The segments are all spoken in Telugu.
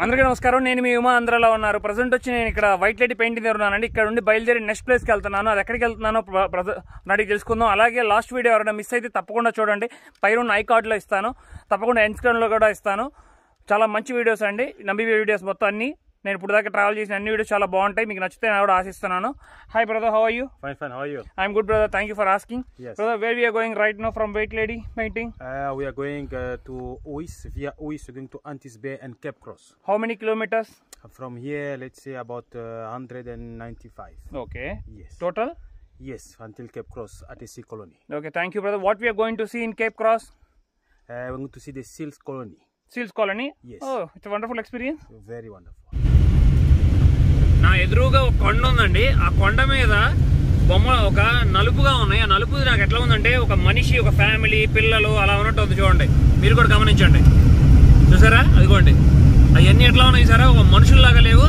అందరికీ నమస్కారం నేను మీ ఉమా ఆంధ్రలో ఉన్నారు ప్రజెంట్ వచ్చి నేను ఇక్కడ వైట్ లైట్ పెయింటింగ్ దగ్గర ఉన్నానండి ఇక్కడ నుండి బయలుదేరి నెక్స్ట్ ప్లేస్కి వెళ్తున్నాను అది ఎక్కడికి వెళ్తున్నానో ప్ర- ప్రజ- నాటికి తెలుసుకుందాం అలాగే లాస్ట్ వీడియో ఎవరైనా మిస్ అయితే తప్పకుండా చూడండి పైన ఉన్న ఐ కార్డులో ఇస్తాను తప్పకుండా ఎండ్ స్క్రీన్లో కూడా ఇస్తాను చాలా మంచి వీడియోస్ అండి నమ్మి వీడియోస్ మొత్తం అన్ని నేను ఇప్పుడు దాకా ట్రావెల్ చేసిన అన్ని వీడియోస్ చాలా బాగుంటాయి మీకు నచ్చితే నేను కూడా ఆశిస్తున్నాను hi brother how are you Fine, fine. How are you? I'm good brother thank you for asking Yes. Brother where we are going right no from white lady painting Uh, we are going uh, to Uis. Via Uis, we're going to Antis Bay and Cape Cross. How many kilometres From here, let's say about uh, 195. Okay Yes. Total Yes, until Cape Cross at a sea colony. Okay, thank you, brother. What we are going to see in Cape Cross? Uh, we're going to see the Seals colony. Seals Colony. Yes. Oh, it's a wonderful experience. Very wonderful. నా ఎదురుగా ఒక కొండ ఉందండి ఆ కొండ మీద బొమ్మ ఒక నలుపుగా ఉన్నాయి ఆ నలుపు నాకు ఎట్లా ఉందంటే ఒక మనిషి ఒక ఫ్యామిలీ పిల్లలు అలా ఉన్నట్టు ఉంది చూడండి మీరు కూడా గమనించండి చూసారా అదిగోండి అవన్నీ ఎట్లా ఉన్నాయి సారా ఒక మనుషుల్లాగా లేవు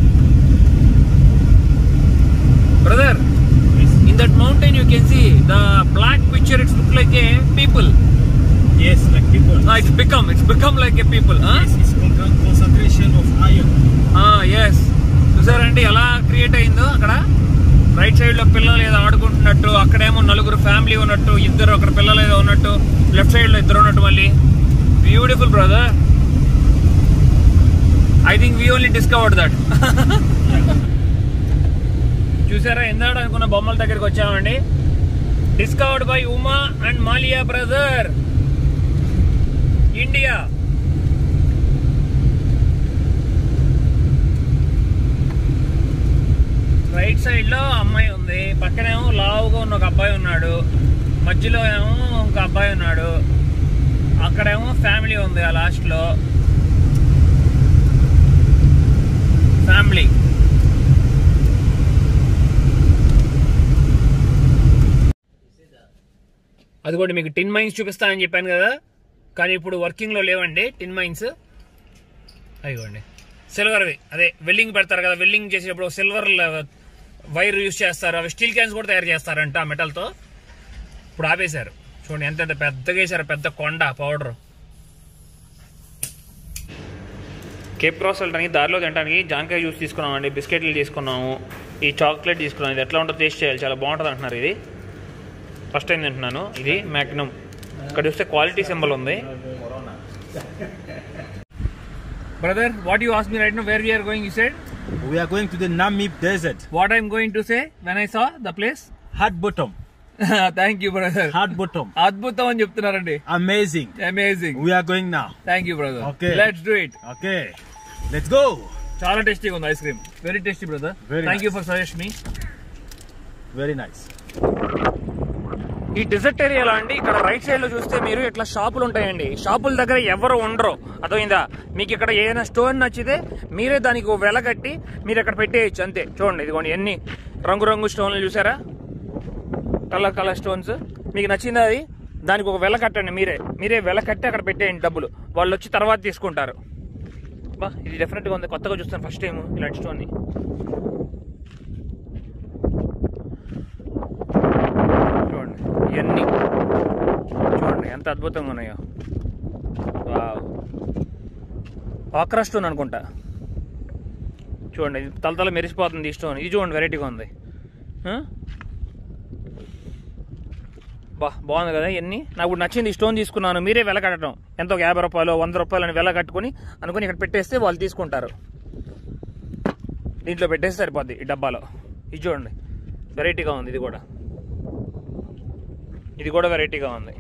brother in that mountain you can see the black picture it's look like a people Yes, like people. It's become it's become like a people Yes, it's con- concentration of iron. Yes చూసారండి ఎలా క్రియేట్ అయిందో అక్కడ రైట్ సైడ్ లో పిల్లలు ఏదో ఆడుకుంటున్నట్టు అక్కడేమో నలుగురు ఫ్యామిలీ ఉన్నట్టు ఇద్దరు అక్కడ పిల్లలు ఏదో ఉన్నట్టు లెఫ్ట్ సైడ్ లో ఇద్దరు ఉన్నట్టు మళ్ళీ beautiful brother I think we only discovered that చూసారా ఎందాడు అనుకున్న బొమ్మల దగ్గరికి వచ్చామండి డిస్కవర్డ్ బై ఉమా అండ్ మాలియా బ్రదర్ ఇండియా రైట్ సైడ్ లో అమ్మాయి ఉంది పక్కనేమో లావుగా ఉన్న ఒక అబ్బాయి ఉన్నాడు మధ్యలో ఏమో ఒక అబ్బాయి ఉన్నాడు అక్కడేమో ఫ్యామిలీ ఉంది ఆ లాస్ట్ లో ఫ్యామిలీ అదిగోండి మీకు టిన్ మైన్స్ చూపిస్తానని చెప్పాను కదా కానీ ఇప్పుడు వర్కింగ్ లో లేవండి టిన్ మైన్స్ అదిగోండి సిల్వర్వి అదే వెల్డింగ్ పెడతారు కదా వెల్డింగ్ చేసేటప్పుడు సిల్వర్ వైర్ యూస్ చేస్తారు అవి స్టీల్ క్యాన్స్ కూడా తయారు చేస్తారంట ఆ మెటల్తో ఇప్పుడు ఆపేశారు చూడండి ఎంత ఎంత పెద్దగా వేసారు పెద్ద కొండ పౌడర్ కేప్ క్రాస్ వెళ్ళడానికి దారిలో తినడానికి జాంకాయ జ్యూస్ తీసుకున్నామండి బిస్కెట్లు తీసుకున్నాము ఈ చాక్లెట్ తీసుకున్నాం ఇది ఎట్లా ఉంటుందో టేస్ట్ చేయాలి చాలా బాగుంటుంది అంటున్నారు ఇది ఫస్ట్ టైం తింటున్నాను ఇది మ్యాగ్నమ్ ఇక్కడ చూస్తే క్వాలిటీ సింబల్ ఉంది brother what you ask me right no where we are going you said We are going to the Namib Desert. What I'm going to say when I saw the place Hard bottom. Thank you brother Hard bottom. అద్భుతం అని చెప్తున్నారండి Amazing. Amazing We are going now. Thank you brother Okay. Let's do it Okay. Let's go. చాలా టేస్టీగా ఉంది ice cream very tasty brother Very thank you nice. For suggest me Very nice. ఈ డెజర్ట్ ఏరియాలో అండి ఇక్కడ రైట్ సైడ్ లో చూస్తే మీరు ఇట్లా షాపులు ఉంటాయండి షాపుల దగ్గర ఎవరు ఉండరు అర్థమైందా మీకు ఇక్కడ ఏదైనా స్టోన్ నచ్చితే మీరే దానికి ఓ వెల కట్టి మీరు అక్కడ పెట్టేయచ్చు అంతే చూడండి ఇదిగోండి ఎన్ని రంగురంగు స్టోన్లు చూసారా కలర్ కలర్ స్టోన్స్ మీకు నచ్చింది అది దానికి ఒక వెల కట్టండి మీరే మీరే వెల కట్టి అక్కడ పెట్టేయండి డబ్బులు వాళ్ళు వచ్చి తర్వాత తీసుకుంటారు బా ఇది డెఫినెట్గా ఉంది కొత్తగా చూస్తాను ఫస్ట్ టైం ఇలాంటి స్టోన్ని చూడండి ఇవన్నీ చూడండి ఎంత అద్భుతంగా ఉన్నాయో వావ్ ఆక్రా స్టోన్ అనుకుంటా చూడండి ఇది తలతల మెరిసిపోతుంది ఈ స్టోన్ ఇది చూడండి వెరైటీగా ఉంది ఆ? బా బాగుంది కదా ఇవన్నీ నాకు ఇప్పుడు నచ్చింది ఈ స్టోన్ తీసుకున్నాను మీరే వెల కట్టడం ఎంతో ఒక యాభై రూపాయలు వంద రూపాయలు అని వెల కట్టుకొని అనుకుని ఇక్కడ పెట్టేస్తే వాళ్ళు తీసుకుంటారు దీంట్లో పెట్టేస్తే సరిపోద్ది ఈ డబ్బాలో ఇది చూడండి వెరైటీగా ఉంది ఇది కూడా ఇది కూడా వెరైటీగా ఉంది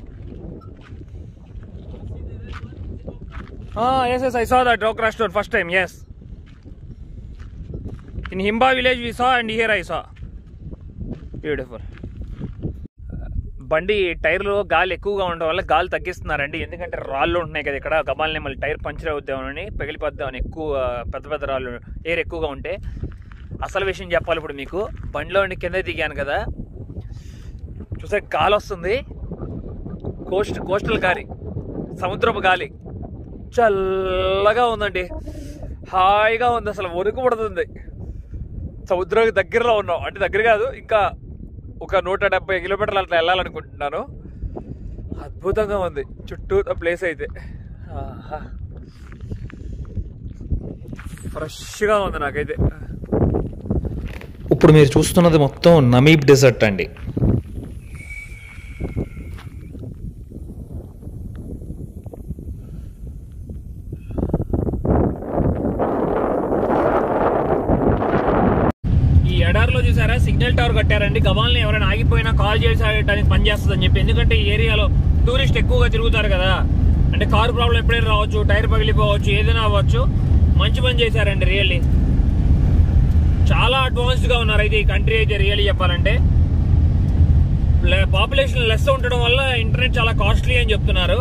yes yes I saw that రోక్రా store first time yes in Himba village we saw and here I saw beautiful బండి టైర్లో గాలి ఎక్కువగా ఉండడం వల్ల గాలి తగ్గిస్తున్నారండి ఎందుకంటే రాళ్ళు ఉంటున్నాయి కదా ఇక్కడ గబాల్ని మళ్ళీ టైర్ పంచర్ అవుద్దామని పగిలిపోద్దామని ఎక్కువ పెద్ద పెద్ద రాళ్ళు ఎయిర్ ఎక్కువగా ఉంటే అసలు విషయం చెప్పాలి ఇప్పుడు మీకు బండిలో ఉండి కింద దిగాను కదా చూసే గాలి వస్తుంది కోస్ట్ కోస్టల్ గాలి సముద్రపు గాలి చల్లగా ఉందండి హాయిగా ఉంది అసలు వణుకు పడుతుంది సముద్రానికి దగ్గరలో ఉన్నాం అంటే దగ్గర కాదు ఇంకా ఒక నూట డెబ్బై కిలోమీటర్లు అట్లా వెళ్ళాలనుకుంటున్నాను అద్భుతంగా ఉంది చుట్టూ ప్లేస్ అయితే ఆహా. ఫ్రెష్గా ఉంది నాకైతే ఇప్పుడు మీరు చూస్తున్నది మొత్తం నమీబ్ డెజర్ట్ అండి ఈ ఎడారిలో చూసారా సిగ్నల్ టవర్ కట్టారండి గబాల్ని ఎవరైనా ఆగిపోయినా కాల్ చేసేటానికి పనిచేస్తుంది అని చెప్పి ఎందుకంటే ఈ ఏరియాలో టూరిస్ట్ ఎక్కువగా తిరుగుతారు కదా అంటే కారు ప్రాబ్లం ఎప్పుడైనా రావచ్చు టైర్ పగిలిపోవచ్చు ఏదైనా అవ్వచ్చు మంచి పని చేశారండి రియల్లీ చాలా అడ్వాన్స్డ్ గా ఉన్నారు అయితే ఈ కంట్రీ అయితే రియల్లీ చెప్పాలంటే పాపులేషన్ లెస్ ఉండడం వల్ల ఇంటర్నెట్ చాలా కాస్ట్లీ అని చెప్తున్నారు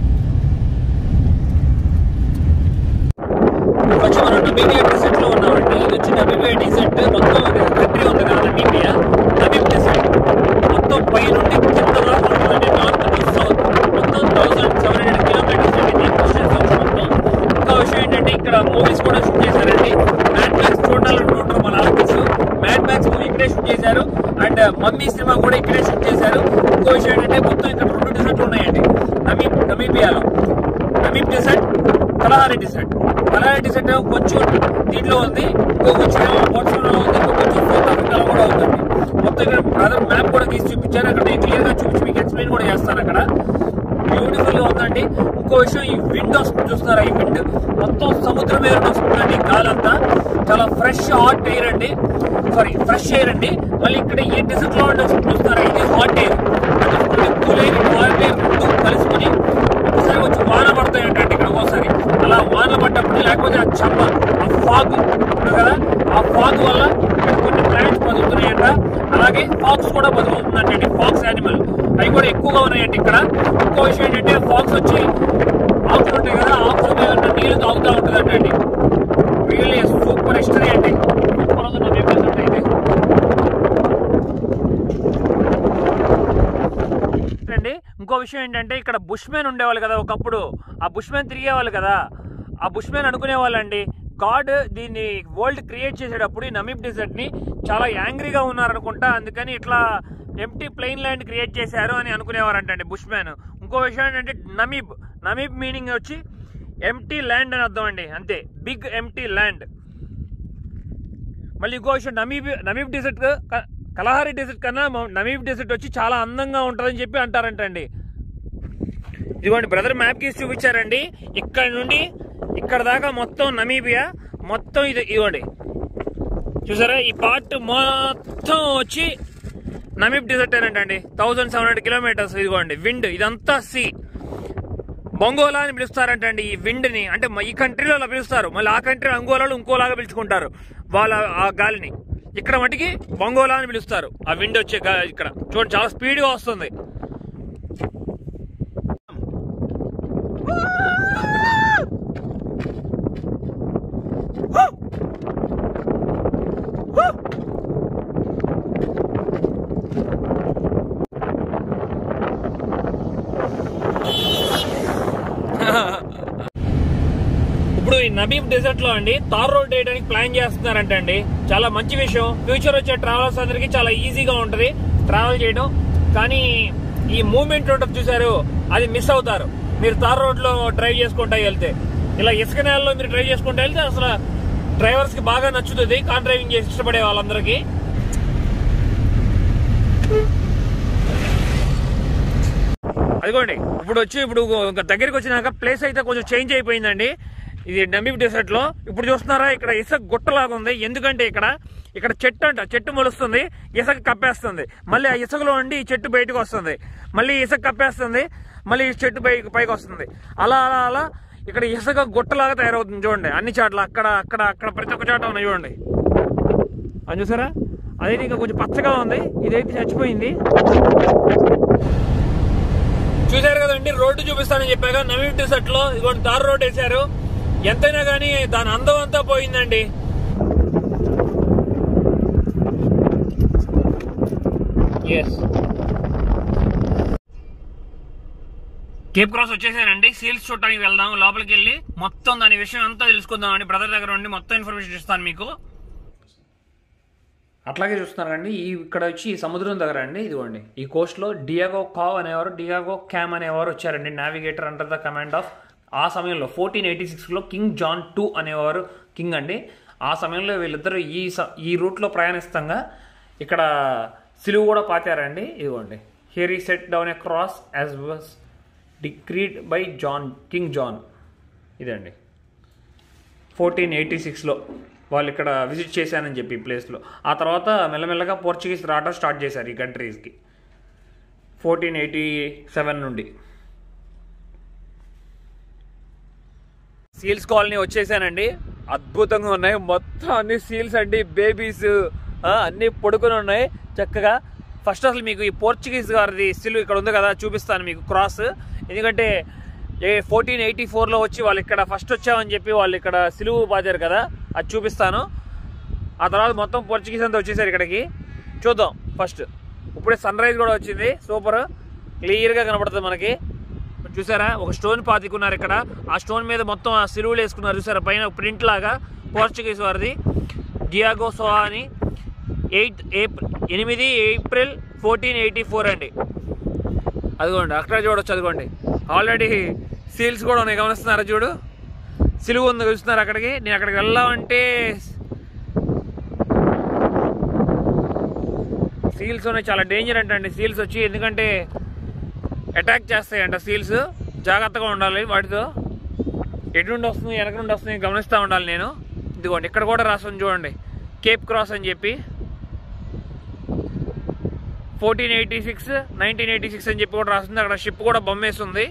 వచ్చి మనం నమీబియా డిసెంట్ లో ఉన్నామండి ఇది వచ్చి నమీబియా డిసెంట్ మొత్తం కంట్రీ ఉంది కదా నమీబియా నమీబ్ డిసెంట్ మొత్తం పై నుండి కింద దాకా ఉంటుందండి నార్త్ టు సౌత్ మొత్తం థౌసండ్ సెవెన్ హండ్రెడ్ కిలోమీటర్స్ అండి దీని డిస్టెన్స్ వచ్చి మొత్తం ఇంకా విషయం ఏంటంటే ఇక్కడ మూవీస్ కూడా షూట్ చేశారండి మ్యాడ్ మ్యాక్స్ చూడాలనుకుంటారు మన ఆర్టిస్ట్ మ్యాడ్ మ్యాక్స్ మూవీ ఇక్కడే షూట్ చేశారు అండ్ మమ్మీ సినిమా కూడా ఇక్కడే షూట్ చేశారు ఇంకో విషయం ఏంటంటే మొత్తం ఇక్కడ రెండు డిసెంట్లు ఉన్నాయండి నమీబ్ నమీబియాలో Namib desert Kalahari desert Kalahari desert కొంచెం దీంట్లో ఉంది ఇంకో కొంచెం బోట్స్వానాలో ఉంది ఇంకో కొంచెం సౌత్ ఆఫ్రికాలో కూడా ఉందండి మొత్తం ఇక్కడ బ్రదర్ మ్యాప్ కూడా గీసి చూపించారు అక్కడ నేను క్లియర్ గా చూపించి మీకు ఎక్స్ప్లెయిన్ కూడా చేస్తాను అక్కడ బ్యూటిఫుల్ గా ఉందండి ఇంకో విషయం ఈ విండ్ వస్తుంది చూస్తున్నారా ఈ విండ్ మొత్తం సముద్రం మీద వస్తుందండి గాలంతా చాలా ఫ్రెష్ హాట్ ఎయిర్ అండి సారీ ఫ్రెష్ ఎయిర్ అండి మళ్ళీ ఇక్కడ ఈ డిసెంట్ లో వస్తుంది చూస్తున్నారా ఇది హాట్ ఎయిర్ అంటే full cool air hot air రెండు కలుసుకుని ఒకసారి వచ్చి వాన పడతాయి అంటే ఇక్కడ ఒకసారి అలా వాన పడ్డప్పుడు లేకపోతే ఆ చెమ్మ ఆ ఫాగ్ ఉంటుంది కదా ఆ ఫాగ్ వల్ల ఇక్కడ కొన్ని ప్లాంట్స్ బతుకుతున్నాయంట అలాగే ఫాక్స్ కూడా బతుకుతుందంటే ఫాక్స్ యానిమల్ అవి కూడా ఎక్కువగా ఉన్నాయండి ఇక్కడ ఇంకో విషయం ఏంటంటే ఫాక్స్ వచ్చి ఆకులు ఉంటాయి కదా ఆకుల మీద ఉన్న నీళ్లు తాగుతూ ఉంటుందంటండి రియల్లీ సూపర్ హిస్టరీ అండి సూపర్ ఉంది నా మెమరీస్ అంటే ఇది అండి ఇంకో విషయం ఏంటంటే ఇక్కడ బుష్మెన్ ఉండేవాళ్ళు కదా ఒకప్పుడు ఆ బుష్మెన్ తిరిగేవాళ్ళు కదా ఆ బుష్మెన్ అనుకునే వాళ్ళండి గాడ్ దీన్ని వరల్డ్ క్రియేట్ చేసేటప్పుడు ఈ నమీబ్ డిజర్ట్ ని చాలా యాంగ్రీగా ఉన్నారనుకుంటా అందుకని ఇట్లా ఎంటీ ప్లెయిన్ ల్యాండ్ క్రియేట్ చేశారు అని అనుకునేవారంటండి బుష్మెన్ ఇంకో విషయం ఏంటంటే నమీబ్ నమీబ్ మీనింగ్ వచ్చి ఎంటీ ల్యాండ్ అని అర్థం అండి అంతే బిగ్ ఎంటీ ల్యాండ్ మళ్ళీ ఇంకో విషయం నమీబ్ నమీబ్ డిజర్ట్ క- కలహారి డిజర్ట్ కన్నా మ- నమీబ్ డిజర్ట్ వచ్చి చాలా అందంగా ఉంటుందని చెప్పి అంటారంటండి ఇదిగోండి బ్రదర్ మ్యాప్ గీసి చూపించారండి ఇక్కడ నుండి ఇక్కడ దాకా మొత్తం నమీబియా మొత్తం ఇది ఇదిగోండి చూసారా ఈ పార్ట్ మొత్తం వచ్చి నమీబ్ డిజర్ట్ అండి థౌజండ్ సెవెన్ హండ్రెడ్ కిలోమీటర్స్ ఇదిగోండి విండ్ ఇదంతా సీ బొంగోలా అని పిలుస్తారంటండి ఈ విండ్ ని అంటే మ- ఈ కంట్రీలో అలా పిలుస్తారు మళ్ళీ ఆ కంట్రీ అంగోలాలు ఇంకోలాగా పిలుచుకుంటారు వాళ్ళ ఆ గాలిని ఇక్కడ మటుకి బొంగోలా అని పిలుస్తారు ఆ విండ్ వచ్చే గా- ఇక్కడ చూడండి చాలా స్పీడ్ గా వస్తుంది ఇప్పుడు ఈ నబీబ్ డెజర్ట్ లో అండి తార్ రోడ్ వేయడానికి ప్లాన్ చేస్తున్నారంట అండి చాలా మంచి విషయం ఫ్యూచర్ వచ్చే ట్రావెలర్స్ అందరికి చాలా ఈజీగా ఉంటది ట్రావెల్ చేయడం కానీ ఈ మూవ్మెంట్ ఉంటుంది చూసారు అది మిస్ అవుతారు మీరు తార్ రోడ్ లో డ్రైవ్ చేసుకుంటా వెళ్తే ఇలా ఇసుక నేలలో మీరు డ్రైవ్ చేసుకుంటా వెళ్తే అసలు డ్రైవర్స్ కి బాగా నచ్చుతుంది కార్ డ్రైవింగ్ చేసి ఇష్టపడే వాళ్ళందరికీ అదిగోండి ఇప్పుడు వచ్చి ఇప్పుడు ఇంకా దగ్గరికి వచ్చినాక ప్లేస్ అయితే కొంచెం చేంజ్ అయిపోయిందండి ఇది నమీబ్ డెసర్ట్ లో ఇప్పుడు చూస్తున్నారా ఇక్కడ ఇసుక గుట్టలాగా ఉంది ఎందుకంటే ఇక్కడ ఇక్కడ చెట్టు అంట చెట్టు మొలుస్తుంది ఇసుక కప్పేస్తుంది మళ్ళీ ఆ ఇసుకలో ఉండి ఈ చెట్టు బయటకు వస్తుంది మళ్ళీ ఇసుక కప్పేస్తుంది మళ్ళీ ఈ చెట్టు పై పైకి వస్తుంది అలా అలా అలా ఇక్కడ ఇసుక గుట్టలాగా తయారవుతుంది చూడండి అన్ని చోట్ల అక్కడ అక్కడ అక్కడ ప్రతి ఒక్క చోట ఉన్నాయి చూడండి అది చూసారా అదైతే ఇంకా కొంచెం పచ్చగా ఉంది ఇదైతే చచ్చిపోయింది చూశారు కదండి రోడ్డు చూపిస్తానని చెప్పాక నవీన్ డిసెట్ లో ఇదిగోండి తార్ రోడ్ వేశారు ఎంతైనా కానీ దాని అందం అంతా పోయిందండి ఎస్ కేప్ క్రాస్ వచ్చేసానండి సీల్స్ చూడటానికి వెళ్దాం లోపలికి వెళ్ళి మొత్తం దాని విషయం అంతా తెలుసుకుందాం అండి బ్రదర్ దగ్గర ఉండి మొత్తం ఇన్ఫర్మేషన్ ఇస్తాను మీకు అట్లాగే చూస్తున్నారండి ఈ ఇక్కడ వచ్చి ఈ సముద్రం దగ్గర అండి ఇదిగోండి ఈ కోస్ట్ లో డియాగో కావ్ అనేవారు డియాగో క్యామ్ అనేవారు వచ్చారండి navigator under the command of ఆ సమయంలో ఫోర్టీన్ ఎయిటీ సిక్స్లో కింగ్ జాన్ టూ అనేవారు కింగ్ అండి ఆ సమయంలో వీళ్ళిద్దరూ ఈ స- ఈ రూట్లో ప్రయాణిస్తాగా ఇక్కడ సిలువు కూడా పాతారండి ఇదిగోండి హియర్ ఈ set down a cross as was decreed by John King John ఇదండి ఫోర్టీన్ ఎయిటీ సిక్స్లో వాళ్ళు ఇక్కడ విజిట్ చేశానని చెప్పి ఈ ప్లేస్లో ఆ తర్వాత మెల్లమెల్లగా పోర్చుగీస్ రావడం స్టార్ట్ చేశారు ఈ కంట్రీస్కి ఫోర్టీన్ ఎయిటీ సెవెన్ నుండి సీల్స్ కాలనీ వచ్చేసానండి అద్భుతంగా ఉన్నాయి మొత్తం అన్ని సీల్స్ అండి బేబీస్ అన్ని పడుకొని ఉన్నాయి చక్కగా ఫస్ట్ అసలు మీకు ఈ పోర్చుగీస్ గారిది సిల్ ఇక్కడ ఉంది కదా చూపిస్తాను మీకు క్రాస్ ఎందుకంటే ఏ ఫోర్టీన్ ఎయిటీ ఫోర్లో వచ్చి వాళ్ళు ఇక్కడ ఫస్ట్ వచ్చామని చెప్పి వాళ్ళు ఇక్కడ సిలువు బాదారు కదా అది చూపిస్తాను ఆ తర్వాత మొత్తం పోర్చుగీస్ అంతా వచ్చేసారు ఇక్కడికి చూద్దాం ఫస్ట్ ఇప్పుడే సన్ రైజ్ కూడా వచ్చింది సూపర్ క్లియర్గా కనబడుతుంది మనకి చూసారా ఒక స్టోన్ పాతికున్నారు ఇక్కడ ఆ స్టోన్ మీద మొత్తం ఆ సిలువులు వేసుకున్నారు చూసారా పైన ప్రింట్ లాగా పోర్చుగీస్ వారిది డియాగో సోహా అని ఎయిట్ ఏప్రిల్ ఎనిమిది ఏప్రిల్ ఫోర్టీన్ ఎయిటీ ఫోర్ అండి అదిగోండి అక్కడ చూడొచ్చు అదిగోండి ఆల్రెడీ సీల్స్ కూడా ఉన్నాయి గమనిస్తున్నారా చూడు సిలువు ఉంది చూస్తున్నారు అక్కడికి నేను అక్కడికి వెళ్ళామంటే సీల్స్ ఉన్నాయి చాలా డేంజర్ అంటండి సీల్స్ వచ్చి ఎందుకంటే అటాక్ చేస్తాయంట సీల్స్ జాగ్రత్తగా ఉండాలి వాటితో ఎటు నుండి వస్తుంది వెనక నుండి వస్తుంది గమనిస్తూ ఉండాలి నేను ఇదిగోండి ఇక్కడ కూడా రాస్తుంది చూడండి కేప్ క్రాస్ అని చెప్పి fourteen eighty six nineteen eighty six అని చెప్పి కూడా రాస్తుంది అక్కడ షిప్ కూడా బొమ్మేస్తుంది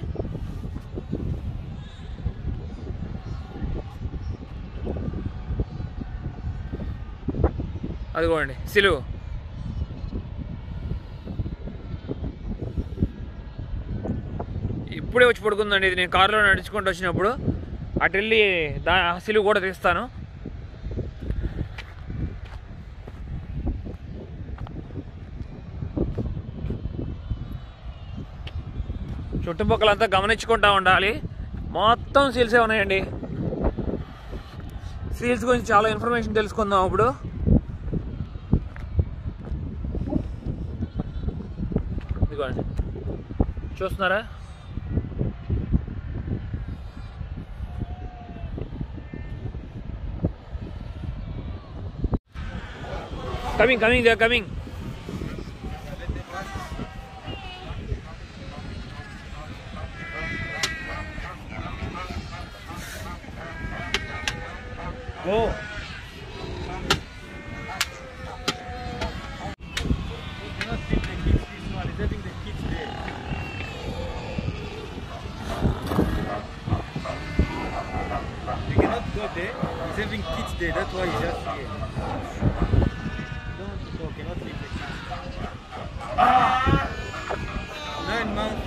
అదిగోండి సిలువు ఇప్పుడే వచ్చి పడుకుందండి ఇది నేను కారులో నడుచుకుంటూ వచ్చినప్పుడు అటు వెళ్ళి దా సిలువు కూడా తీస్తాను చుట్టుపక్కలంతా గమనించుకుంటా ఉండాలి మొత్తం సీల్సే ఉన్నాయండి సీల్స్ గురించి చాలా ఇన్ఫర్మేషన్ తెలుసుకుందాం ఇప్పుడు ఇదిగోండి చూస్తున్నారా coming coming they coming oh You cannot go there. He's having kids there. That's why he's just here. Don't go. Cannot leave the kids. Nine months.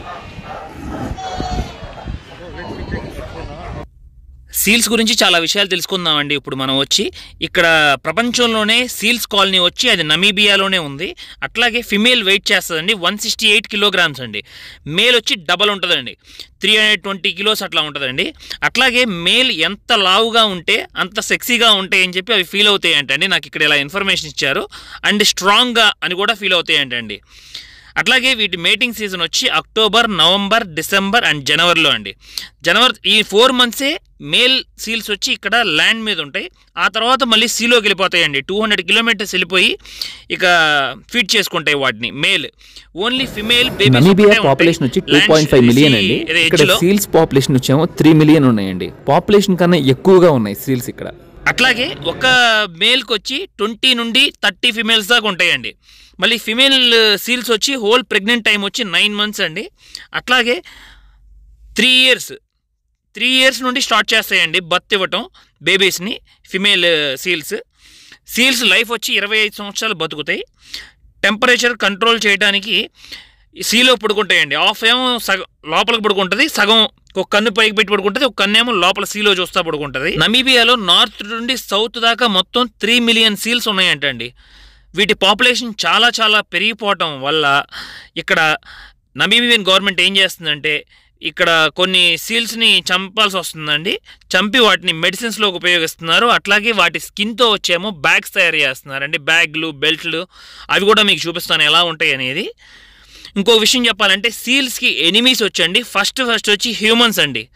Oh, let me take the phone out. Seals గురించి చాలా విషయాలు తెలుసుకుందామండి ఇప్పుడు మనం వచ్చి ఇక్కడ ప్రపంచంలోనే సీల్స్ కాలనీ వచ్చి అది నమీబియాలోనే ఉంది అట్లాగే ఫిమేల్ వెయిట్ చేస్తుందండి వన్ సిక్స్టీ ఎయిట్ కిలోగ్రామ్స్ అండి మేల్ వచ్చి డబల్ ఉంటుందండి త్రీ హండ్రెడ్ ట్వంటీ కిలోస్ అట్లా ఉంటుందండి అట్లాగే మేల్ ఎంత లావుగా ఉంటే అంత సెక్సీగా ఉంటాయి అని చెప్పి అవి ఫీల్ అవుతాయి అంటండి నాకు ఇక్కడ ఇలా ఇన్ఫర్మేషన్ ఇచ్చారు అండ్ స్ట్రాంగ్గా అని కూడా ఫీల్ అవుతాయి అంటండి అట్లాగే వీటి మేటింగ్ సీజన్ వచ్చి అక్టోబర్ నవంబర్ డిసెంబర్ అండ్ జనవరిలో అండి జనవరి ఈ ఫోర్ మంత్సే మేల్ సీల్స్ వచ్చి ఇక్కడ ల్యాండ్ మీద ఉంటాయి ఆ తర్వాత మళ్ళీ సీలోకి వెళ్ళిపోతాయండి టూ హండ్రెడ్ కిలోమీటర్స్ వెళ్ళిపోయి ఇక ఫీడ్ చేసుకుంటాయి వాటిని male only female Namibia population వచ్చి టూ పాయింట్ ఫైవ్ మిలియన్ అండి ఇక్కడ సీల్స్ పాపులేషన్ వచ్చేమో త్రీ మిలియన్ ఉన్నాయండి పాపులేషన్ కన్నా ఎక్కువగా ఉన్నాయి సీల్స్ ఇక్కడ అట్లాగే ఒక మేల్కి వచ్చి ట్వంటీ నుండి థర్టీ ఫిమేల్స్ దాకా ఉంటాయండి మళ్ళీ ఫిమేల్ సీల్స్ వచ్చి హోల్ ప్రెగ్నెంట్ టైం వచ్చి నైన్ మంత్స్ అండి అట్లాగే త్రీ ఇయర్స్ త్రీ ఇయర్స్ నుండి స్టార్ట్ చేస్తాయండి బర్త్ ఇవ్వటం బేబీస్ని ఫిమేల్ సీల్స్ సీల్స్ లైఫ్ వచ్చి ఇరవై ఐదు సంవత్సరాలు బతుకుతాయి టెంపరేచర్ కంట్రోల్ చేయడానికి సీలో పడుకుంటాయండి హాఫ్ ఏమో సగం లోపలికి పడుకుంటుంది సగం ఒక కన్ను పైకి పెట్టి పడుకుంటుంది ఒక కన్ను ఏమో లోపల సీలో చూస్తా పడుకుంటుంది నమీబియాలో నార్త్ నుండి సౌత్ దాకా మొత్తం త్రీ మిలియన్ సీల్స్ ఉన్నాయంటండి వీటి పాపులేషన్ చాలా చాలా పెరిగిపోవటం వల్ల ఇక్కడ నమీబియన్ గవర్నమెంట్ ఏం చేస్తుందంటే ఇక్కడ కొన్ని సీల్స్ని చంపాల్సి వస్తుందండి చంపి వాటిని మెడిసిన్స్లోకి ఉపయోగిస్తున్నారు అట్లాగే వాటి స్కిన్తో వచ్చేమో బ్యాగ్స్ తయారు చేస్తున్నారండి బ్యాగ్లు బెల్ట్లు అవి కూడా మీకు చూపిస్తాను ఎలా ఉంటాయి అనేది ఇంకో విషయం చెప్పాలంటే సీల్స్కి ఎనిమీస్ వచ్చండి ఫస్ట్ ఫస్ట్ వచ్చి హ్యూమన్స్ అండి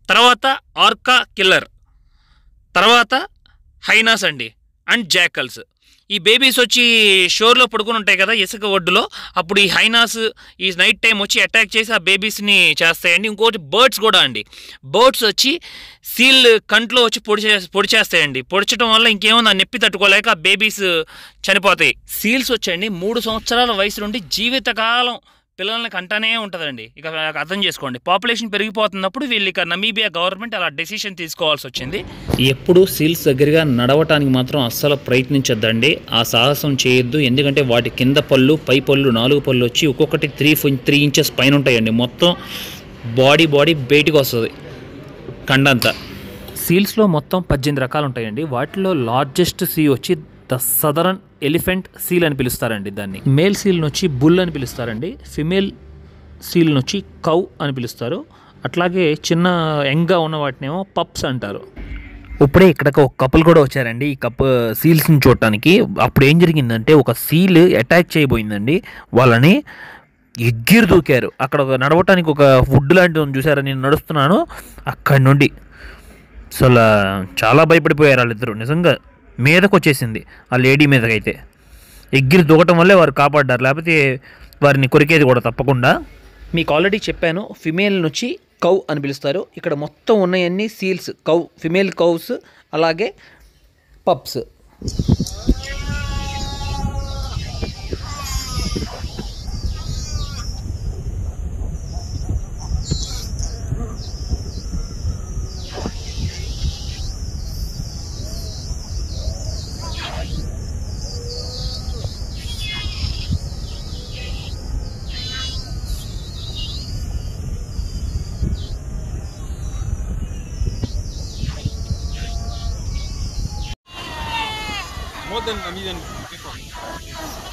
తర్వాత ఆర్కా కిల్లర్ తర్వాత హైనాస్ అండి అండ్ జాకల్స్ ఈ బేబీస్ వచ్చి షోర్లో పడుకుని ఉంటాయి కదా ఇసుక ఒడ్డులో అప్పుడు ఈ హైనాస్ ఈ నైట్ టైం వచ్చి అటాక్ చేసి ఆ బేబీస్ని చేస్తాయండి ఇంకోటి బర్డ్స్ కూడా అండి బర్డ్స్ వచ్చి సీల్ కంట్లో వచ్చి పొడి చే పొడి చేస్తాయండి పొడిచడం వల్ల ఇంకేముంది ఆ నొప్పి తట్టుకోలేక ఆ బేబీస్ చనిపోతాయి సీల్స్ వచ్చండి మూడు సంవత్సరాల వయసు నుండి జీవితకాలం పిల్లల్ని కంటానే ఉంటుందండి ఇక అర్థం చేసుకోండి పాపులేషన్ పెరిగిపోతున్నప్పుడు వీళ్ళు ఇక నమీబియా గవర్నమెంట్ అలా డెసిషన్ తీసుకోవాల్సి వచ్చింది ఎప్పుడు సీల్స్ దగ్గరగా నడవటానికి మాత్రం అస్సలు ప్రయత్నించొద్దండి ఆ సాహసం చేయొద్దు ఎందుకంటే వాటి కింద పళ్ళు పై పళ్ళు నాలుగు పళ్ళు వచ్చి ఒక్కొక్కటి త్రీ త్రీ ఇంచెస్ పైన ఉంటాయండి మొత్తం బాడీ బాడీ బయటికి వస్తుంది కండంతా సీల్స్లో మొత్తం పద్దెనిమిది రకాలు ఉంటాయండి వాటిలో లార్జెస్ట్ సీ వచ్చి ద సదరన్ ఎలిఫెంట్ సీల్ అని పిలుస్తారండి దాన్ని మేల్ సీల్ని వచ్చి బుల్ అని పిలుస్తారండి ఫిమేల్ సీల్ని వచ్చి కౌ అని పిలుస్తారు అట్లాగే చిన్న యంగ్గా ఉన్న వాటినేమో పప్స్ అంటారు ఇప్పుడే ఇక్కడ ఒక కపుల్ కూడా వచ్చారండి ఈ కప్ సీల్స్ని చూడటానికి అప్పుడు ఏం జరిగిందంటే ఒక సీల్ అటాక్ చేయబోయిందండి వాళ్ళని ఎగ్గిరి దూకారు అక్కడ ఒక నడవటానికి ఒక వుడ్ లాంటిది ఉంది చూసారా నేను నడుస్తున్నాను అక్కడి నుండి అసలు చాలా భయపడిపోయారు వాళ్ళిద్దరు నిజంగా మీదకి వచ్చేసింది ఆ లేడీ మీదకైతే ఎగ్గిరి దూకటం వల్లే వారు కాపాడ్డారు లేకపోతే వారిని కొరికేది కూడా తప్పకుండా మీకు ఆల్రెడీ చెప్పాను ఫిమేల్ నుంచి కౌ అని పిలుస్తారు ఇక్కడ మొత్తం ఉన్నాయన్నీ సీల్స్ కౌ ఫిమేల్ కౌస్ అలాగే pups More than a million people.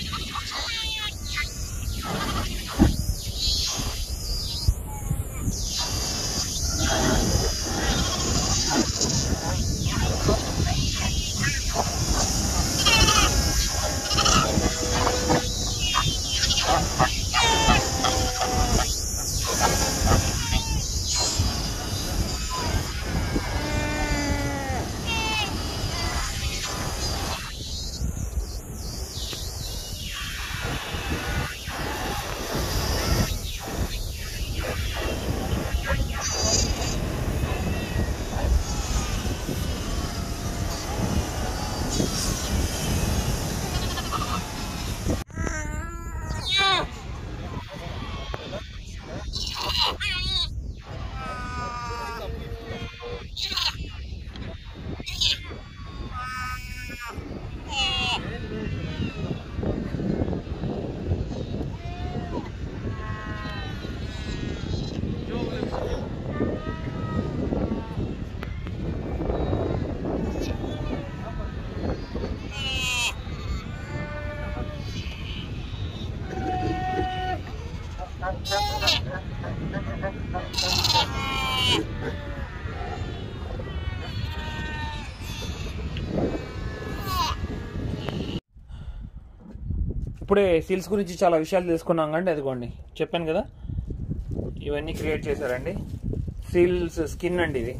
ఇప్పుడే సీల్స్ గురించి చాలా విషయాలు తెలుసుకున్నాం కండి అదిగోండి చెప్పాను కదా ఇవన్నీ క్రియేట్ చేశారండి సీల్స్ స్కిన్ అండి ఇది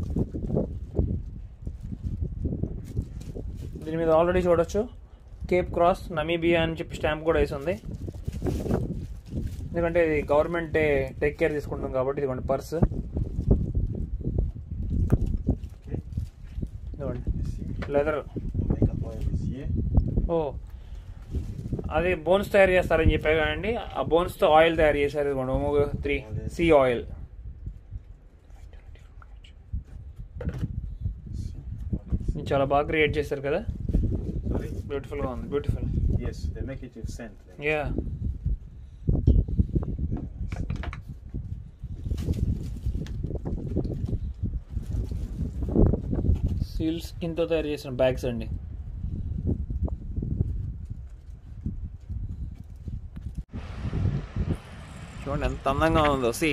దీని మీద ఆల్రెడీ చూడొచ్చు కేప్ క్రాస్ నమీబియా అని చెప్పి స్టాంప్ కూడా వేసి ఉంది ఎందుకంటే ఇది గవర్నమెంట్ టేక్ కేర్ తీసుకుంటుంది కాబట్టి ఇదిగోండి పర్స్ ఇదిగోండి leather Like a boy is here. Oh అది బోన్స్ తయారు చేస్తారని చెప్పా కదండి ఆ బోన్స్ తో ఆయిల్ తయారు చేశారు ఇదిగోండి ఒమోగ త్రీ సీ ఆయిల్ చాలా బాగా క్రియేట్ చేశారు కదా Sorry? బ్యూటిఫుల్ గా ఉంది beautiful Yes, they make it with scent. Like, yeah seal skin తో తయారు చేసిన బ్యాగ్స్ అండి చూడండి ఎంత అందంగా ఉందో సి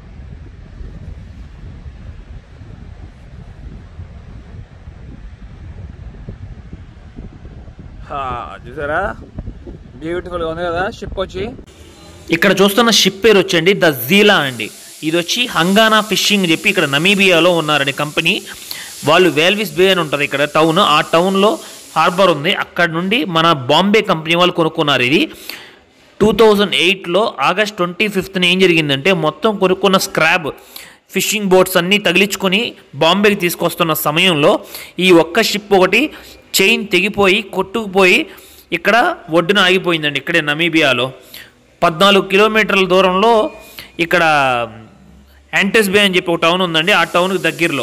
చూసారా బ్యూటిఫుల్ గా ఉంది కదా షిప్ వచ్చి ఇక్కడ చూస్తున్న షిప్ పేరు వచ్చండి ద జీలా అండి ఇది వచ్చి హంగానా ఫిషింగ్ చెప్పి ఇక్కడ నమీబియాలో ఉన్నారండి కంపెనీ వాళ్ళు వేల్విస్ బే అని ఉంటుంది ఇక్కడ టౌన్ ఆ టౌన్లో హార్బర్ ఉంది అక్కడ నుండి మన బాంబే కంపెనీ వాళ్ళు కొనుక్కున్నారు ఇది టూ థౌజండ్ ఎయిట్లో ఆగస్ట్ ట్వంటీ ఫిఫ్త్న ఏం జరిగిందంటే మొత్తం కొనుక్కున్న స్క్రాబ్ ఫిషింగ్ బోట్స్ అన్నీ తగిలించుకొని బాంబేకి తీసుకొస్తున్న సమయంలో ఈ ఒక్క షిప్ ఒకటి చైన్ తెగిపోయి కొట్టుకుపోయి ఇక్కడ ఒడ్డున ఆగిపోయిందండి ఇక్కడే నమీబియాలో పద్నాలుగు కిలోమీటర్ల దూరంలో ఇక్కడ యాంటెస్ బే అని చెప్పి ఒక టౌన్ ఉందండి ఆ టౌన్కి దగ్గరలో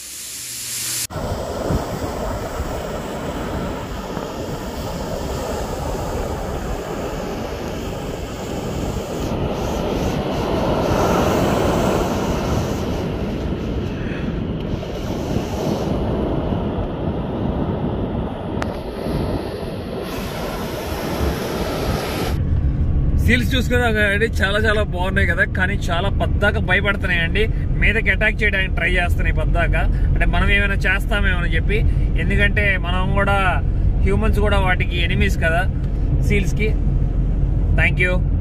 సీల్స్ చూసుకున్నాకండి చాలా చాలా బాగున్నాయి కదా కానీ చాలా పద్దాక భయపడుతున్నాయండి మీదకి అటాక్ చేయడానికి ట్రై చేస్తున్నాయి పద్దాక అంటే మనం ఏమైనా చేస్తామేమో అని చెప్పి ఎందుకంటే మనం కూడా హ్యూమన్స్ కూడా వాటికి ఎనిమీస్ కదా సీల్స్కి థ్యాంక్ యూ